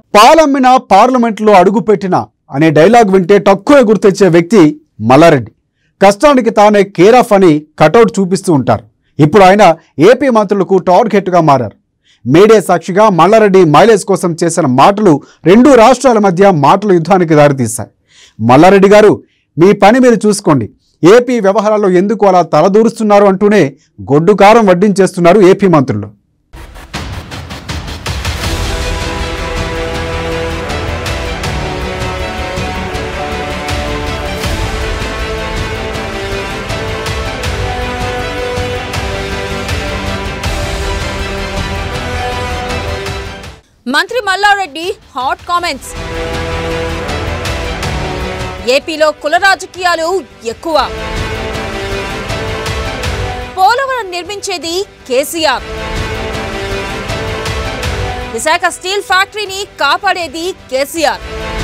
పాలమ్మిన పార్లమెంట్లో అడుగుపెట్టిన అనే డైలాగ్ వింటే తక్కువ గుర్తొచ్చే వ్యక్తి మల్లారెడ్డి కష్టానికి తానే కేరాఫ్ అని కటౌట్ చూపిస్తూ ఉంటారు ఇప్పుడు ఆయన ఏపీ మంత్రులకు టార్గెట్గా మారారు మీడియా సాక్షిగా మల్లారెడ్డి మైలేజ్ కోసం చేసిన మాటలు రెండు రాష్ట్రాల మధ్య మాటల యుద్ధానికి దారితీశాయి మల్లారెడ్డి గారు మీ పని మీరు చూసుకోండి ఏపీ వ్యవహారాల్లో ఎందుకు అలా తలదూరుస్తున్నారు అంటూనే గొడ్డు కారం వడ్డించేస్తున్నారు ఏపీ మంత్రులు మంత్రి మల్లారెడ్డి హాట్ కామెంట్స్ ఏపీలో కుల రాజకీయాలు ఎక్కువ పోలవరం నిర్మించేది కేసీఆర్ విశాఖ స్టీల్ ఫ్యాక్టరీని కాపాడేది కేసీఆర్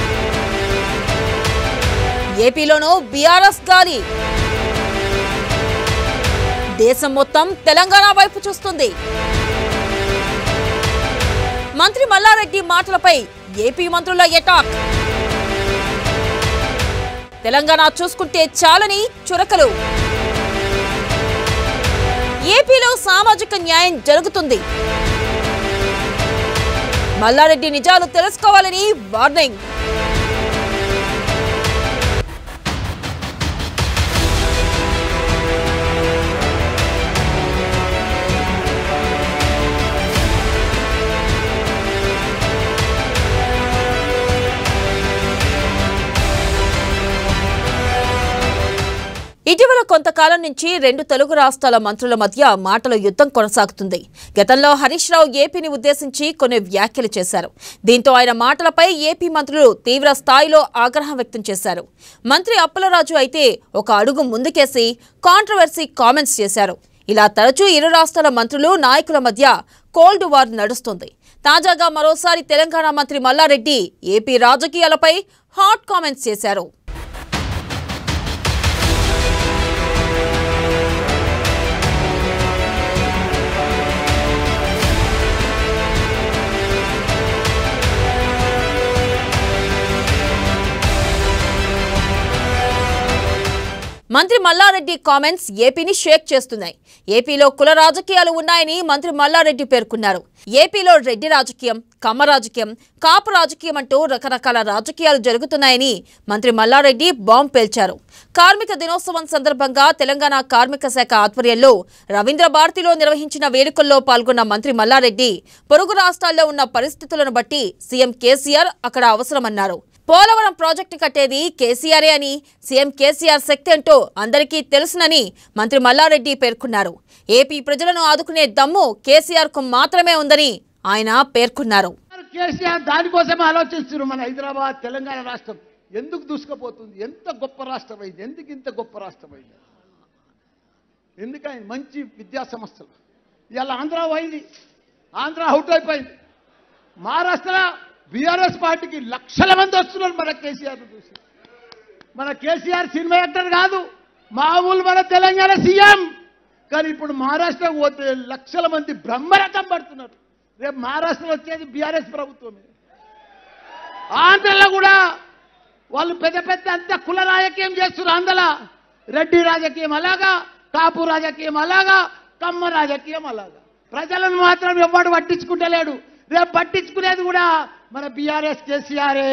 ఏపీలోనూ బీఆర్ఎస్ గాలి దేశం మొత్తం తెలంగాణ వైపు చూస్తుంది మంత్రి మల్లారెడ్డి మాటలపై ఏపీ మంత్రుల ఎటాక్ తెలంగాణ చూసుకుంటే చాలని చురకలు ఏపీలో సామాజిక న్యాయం జరుగుతుంది మల్లారెడ్డి నిజాలు తెలుసుకోవాలని వార్నింగ్ ఇటీవల కొంతకాలం నుంచి రెండు తెలుగు రాష్ట్రాల మంత్రుల మధ్య మాటల యుద్ధం కొనసాగుతుంది గతంలో హరీష్ రావు ఏపీని ఉద్దేశించి కొన్ని వ్యాఖ్యలు చేశారు దీంతో ఆయన మాటలపై ఏపీ మంత్రులు తీవ్ర స్థాయిలో ఆగ్రహం వ్యక్తం చేశారు మంత్రి అప్పలరాజు అయితే ఒక అడుగు ముందుకేసి కాంట్రవర్సీ కామెంట్స్ చేశారు ఇలా తరచూ ఇరు రాష్ట్రాల మంత్రులు నాయకుల మధ్య కోల్డ్ వార్ నడుస్తుంది తాజాగా మరోసారి తెలంగాణ మంత్రి మల్లారెడ్డి ఏపీ రాజకీయాలపై హాట్ కామెంట్స్ చేశారు మంత్రి మల్లారెడ్డి కామెంట్స్ ఏపీని షేక్ చేస్తున్నాయి ఏపీలో కుల రాజకీయాలు ఉన్నాయని మంత్రి మల్లారెడ్డి పేర్కొన్నారు ఏపీలో రెడ్డి రాజకీయం కమ్మ రాజకీయం కాపు రాజకీయం అంటూ రకరకాల రాజకీయాలు జరుగుతున్నాయని మంత్రి మల్లారెడ్డి బాంబ్ పేల్చారు కార్మిక దినోత్సవం సందర్భంగా తెలంగాణ కార్మిక శాఖ ఆధ్వర్యంలో రవీంద్ర భారతిలో నిర్వహించిన వేడుకల్లో పాల్గొన్న మంత్రి మల్లారెడ్డి పొరుగు రాష్ట్రాల్లో ఉన్న పరిస్థితులను బట్టి సీఎం కేసీఆర్ అక్కడ అవసరమన్నారు పోలవరం ప్రాజెక్టు కట్టేది కేసీఆరే అని సీఎం కేసీఆర్ శక్తి అంటూ అందరికీ తెలుసునని మంత్రి మల్లారెడ్డి పేర్కొన్నారు ఏపీ ప్రజలను ఆదుకునే దమ్ము కేసీఆర్ కు మాత్రమే ఉందని ఆయన పేర్కొన్నారు కేసీఆర్ దానికోసమే ఆలోచిస్తున్నారు మన హైదరాబాద్ తెలంగాణ రాష్ట్రం ఎందుకు దూసుకుపోతుంది ఎంత గొప్ప రాష్ట్రం అయింది ఎందుకు ఇంత గొప్ప రాష్ట్రం అయింది ఎందుకని మంచి విద్యా సంస్థలు ఇవాళ ఆంధ్ర పోయింది ఆంధ్ర అవుట్ అయిపోయింది మహారాష్ట్ర బీఆర్ఎస్ పార్టీకి లక్షల మంది వస్తున్నారు మన కేసీఆర్ చూసి మన కేసీఆర్ సినిమా యాక్టర్ కాదు మామూలు మన తెలంగాణ సీఎం కానీ ఇప్పుడు మహారాష్ట్రకు పోతే లక్షల మంది బ్రహ్మరథం పడుతున్నారు రేపు మహారాష్ట్రలో వచ్చేది బీఆర్ఎస్ ప్రభుత్వమే ఆంధ్రలో కూడా వాళ్ళు పెద్ద పెద్ద అంత కుల రాజకీయం చేస్తున్నారు ఆంధ్రలో రెడ్డి రాజకీయం అలాగా కాపు రాజకీయం అలాగా కమ్మ రాజకీయం అలాగా ప్రజలను మాత్రం ఎవడు పట్టించుకుంటలేడు రేపు పట్టించుకునేది కూడా మన బీఆర్ఎస్ కేసీఆరే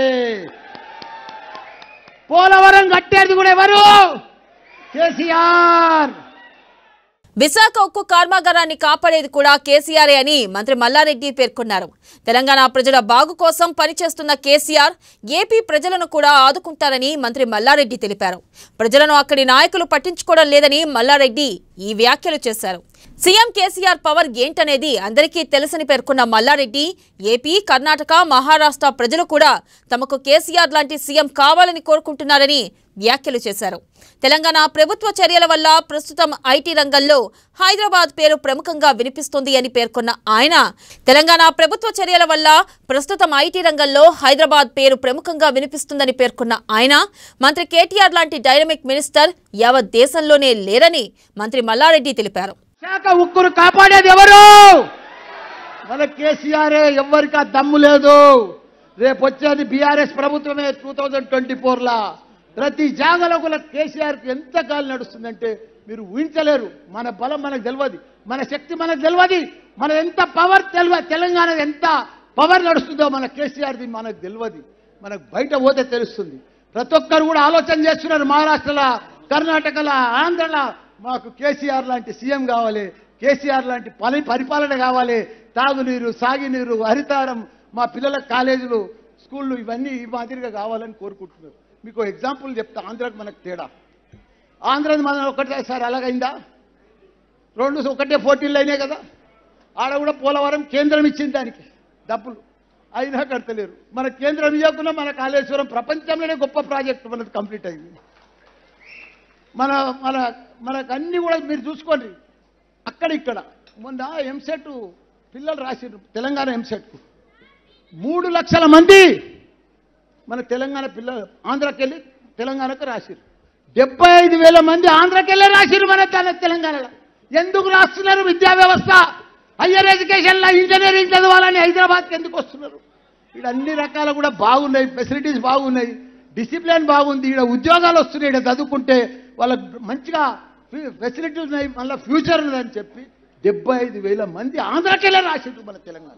పోలవరం కట్టేది కూడా ఎవరు కేసీఆర్ విశాఖ ఉక్కు కర్మాగారాన్ని కాపాడేది కూడా కేసీఆరే అని మంత్రి మల్లారెడ్డి పేర్కొన్నారు తెలంగాణ ప్రజల బాగు కోసం పనిచేస్తున్న కేసీఆర్ ఏపీ ప్రజలను కూడా ఆదుకుంటారని మంత్రి మల్లారెడ్డి తెలిపారు ప్రజలను అక్కడి నాయకులు పట్టించుకోవడం లేదని మల్లారెడ్డి ఈ వ్యాఖ్యలు చేశారు సీఎం కేసీఆర్ పవర్ ఏంటనేది అందరికీ తెలుసని పేర్కొన్న మల్లారెడ్డి ఏపీ కర్ణాటక మహారాష్ట్ర ప్రజలు కూడా తమకు కేసీఆర్ లాంటి సీఎం కావాలని కోరుకుంటున్నారని వ్యాఖ్యలు చేశారు తెలంగాణ ప్రభుత్వ చర్యల వల్ల ప్రస్తుతం ఐటీ రంగంలో హైదరాబాద్ పేరు ప్రముఖంగా వినిపిస్తుంది అని పేర్కొన్న ఆయన తెలంగాణ ప్రభుత్వ చర్యల వల్ల ప్రస్తుతం ఐటీ రంగంలో హైదరాబాద్ పేరు ప్రముఖంగా వినిపిస్తుందని పేర్కొన్న ఆయన మంత్రి కేటీఆర్ లాంటి డైనమిక్ మినిస్టర్ యావత్ దేశంలోనే లేరని మంత్రి మల్లారెడ్డి తెలిపారు శాఖ ఉక్కును కాపాడేది ఎవరు మన కేసీఆరే ఎవరికి ఆ దమ్ము లేదు రేపు వచ్చేది బీఆర్ఎస్ ప్రభుత్వమే టూ థౌజండ్ ట్వంటీ ఫోర్లా ప్రతి జాగలో కూడా కేసీఆర్కి ఎంత గాలి నడుస్తుందంటే మీరు ఊహించలేరు మన బలం మనకు తెలియదు మన శక్తి మనకు తెలియదు మన ఎంత పవర్ తెలియదు తెలంగాణ ఎంత పవర్ నడుస్తుందో మన కేసీఆర్ది మనకు తెలియదు మనకు బయట పోతే తెలుస్తుంది ప్రతి ఒక్కరు కూడా ఆలోచన చేస్తున్నారు మహారాష్ట్రలో కర్ణాటకలో ఆంధ్రలో మాకు కేసీఆర్ లాంటి సీఎం కావాలి కేసీఆర్ లాంటి పని పరిపాలన కావాలి తాగునీరు సాగునీరు హరితారం మా పిల్లల కాలేజీలు స్కూళ్ళు ఇవన్నీ ఈ మాదిరిగా కావాలని కోరుకుంటున్నారు మీకు ఎగ్జాంపుల్ చెప్తా ఆంధ్రాకి మనకు తేడా ఆంధ్రది మనం ఒకటే సార్ అలాగైందా రెండు ఒకటే పోటీలు అయినాయి కదా ఆడ కూడా పోలవరం కేంద్రం ఇచ్చింది దానికి డబ్బులు అయినా కడతలేరు మన కేంద్రం ఇవ్వకుండా మన కాళేశ్వరం ప్రపంచంలోనే గొప్ప ప్రాజెక్ట్ మనది కంప్లీట్ అయింది మన మన మనకు అన్ని కూడా మీరు చూసుకోండి అక్కడ ఇక్కడ మొన్న ఎంసెట్ పిల్లలు రాసిర్రు తెలంగాణ ఎంసెట్కు మూడు లక్షల మంది మన తెలంగాణ పిల్లలు ఆంధ్రాకి వెళ్ళి తెలంగాణకు రాసిర్రు డెబ్బై ఐదు వేల మంది ఆంధ్రాకి వెళ్ళి రాసిర్రు మన తెల- తెలంగాణలో ఎందుకు రాస్తున్నారు విద్యా వ్యవస్థ హయ్యర్ ఎడ్యుకేషన్లో ఇంజనీరింగ్ చదవాలని హైదరాబాద్కి ఎందుకు వస్తున్నారు ఇక్కడ అన్ని రకాల కూడా బాగున్నాయి ఫెసిలిటీస్ బాగున్నాయి డిసిప్లిన్ బాగుంది ఇక్కడ ఉద్యోగాలు వస్తున్నాయి ఇక్కడ చదువుకుంటే వాళ్ళకి మంచిగా ఫెసిలిటీస్ ఉన్నాయి మళ్ళీ ఫ్యూచర్ ఉందని చెప్పి డెబ్బై ఐదు వేల మంది ఆంధ్రాకెళ్ళే రాసిండ్రు మన తెలంగాణ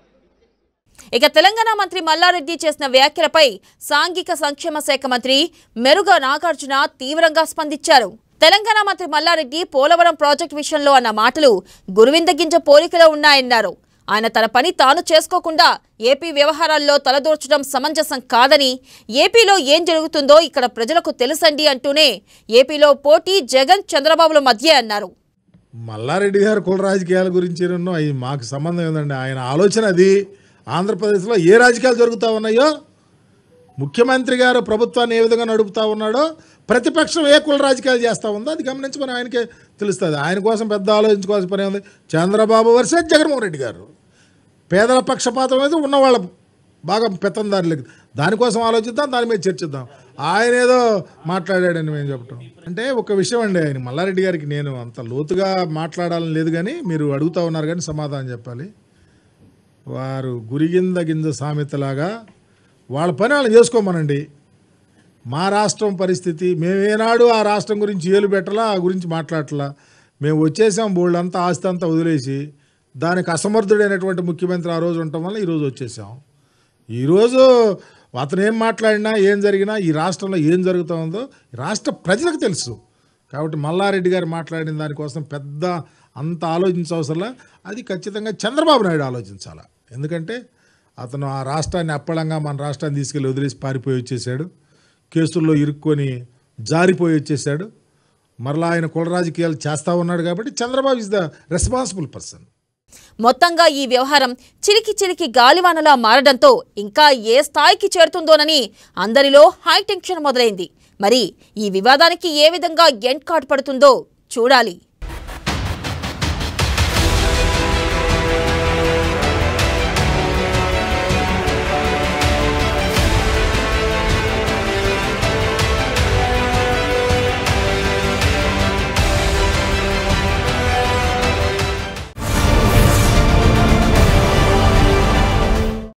ఇక తెలంగాణ మంత్రి మల్లారెడ్డి చేసిన వ్యాఖ్యలపై సాంఘిక సంక్షేమ శాఖ మంత్రి మెరుగ నాగార్జున తీవ్రంగా స్పందించారు తెలంగాణ మంత్రి మల్లారెడ్డి పోలవరం ప్రాజెక్టు విషయంలో అన్న మాటలు గురువింద గింజ పోలికలో ఉన్నాయన్నారు ఆయన తన పని తాను చేసుకోకుండా ఏపీ వ్యవహారాల్లో తలదూర్చడం సమంజసం కాదని ఏపీలో ఏం జరుగుతుందో ఇక్కడ ప్రజలకు తెలుసండి అంటూనే ఏపీలో పోటీ జగన్ చంద్రబాబుల మధ్య అన్నారు మల్లారెడ్డి గారు కుల రాజకీయాల గురించి ఏమన్నా అవి మాకు సంబంధం ఏందండి ఆయన ఆలోచన అది ఆంధ్రప్రదేశ్లో ఏ రాజకీయాలు జరుగుతూ ఉన్నాయో ముఖ్యమంత్రి గారు ప్రభుత్వాన్ని ఏ విధంగా నడుపుతా ఉన్నాడో ప్రతిపక్షం ఏ కుల రాజకీయాలు చేస్తూ ఉందో అది గమనించి మనం ఆయనకే తెలుస్తుంది ఆయన కోసం పెద్ద ఆలోచించుకోవాల్సిన పని ఉంది చంద్రబాబు వర్సెస్ జగన్మోహన్ రెడ్డి గారు పేదల పక్షపాతం అనేది ఉన్నవాళ్ళ బాగా పెత్తందారులకి దానికోసం ఆలోచిద్దాం దాని మీద చర్చిద్దాం ఆయన ఏదో మాట్లాడాడని మేము చెప్పటం అంటే ఒక విషయం అండి ఆయన మల్లారెడ్డి గారికి నేను అంత లోతుగా మాట్లాడాలని లేదు కానీ మీరు అడుగుతా ఉన్నారు కానీ సమాధానం చెప్పాలి వారు గురిగింద గింజ సామెతలాగా వాళ్ళ పని వాళ్ళు చేసుకోమనండి మా రాష్ట్రం పరిస్థితి మేమేనాడు ఆ రాష్ట్రం గురించి ఏలు పెట్టలా ఆ గురించి మాట్లాడట్లా మేము వచ్చేసాం బోల్డ్ అంతా ఆస్తి అంతా వదిలేసి దానికి అసమర్థుడైనటువంటి ముఖ్యమంత్రి ఆ రోజు ఉండటం వల్ల ఈరోజు వచ్చేసాం ఈరోజు అతను ఏం మాట్లాడినా ఏం జరిగినా ఈ రాష్ట్రంలో ఏం జరుగుతూ ఉందో రాష్ట్ర ప్రజలకు తెలుసు కాబట్టి మల్లారెడ్డి గారు మాట్లాడిన దానికోసం పెద్ద అంత ఆలోచించవసరంలా అది ఖచ్చితంగా చంద్రబాబు నాయుడు ఆలోచించాలి ఎందుకంటే అతను ఆ రాష్ట్రాన్ని అప్పళంగా మన రాష్ట్రాన్ని తీసుకెళ్ళి వదిలేసి పారిపోయి వచ్చేసాడు కేసుల్లో ఇరుక్కొని జారిపోయి వచ్చేసాడు మరలా ఆయన కుల రాజకీయాలు చేస్తూ ఉన్నాడు కాబట్టి Chandrababu is the responsible person మొత్తంగా ఈ వ్యవహారం చిలికి చిలికి గాలివానలా మారడంతో ఇంకా ఏ స్థాయికి చేరుతుందోనని అందరిలో హై టెన్షన్ మొదలైంది మరి ఈ వివాదానికి ఏ విధంగా ఎండ్ కార్డ్ పడుతుందో చూడాలి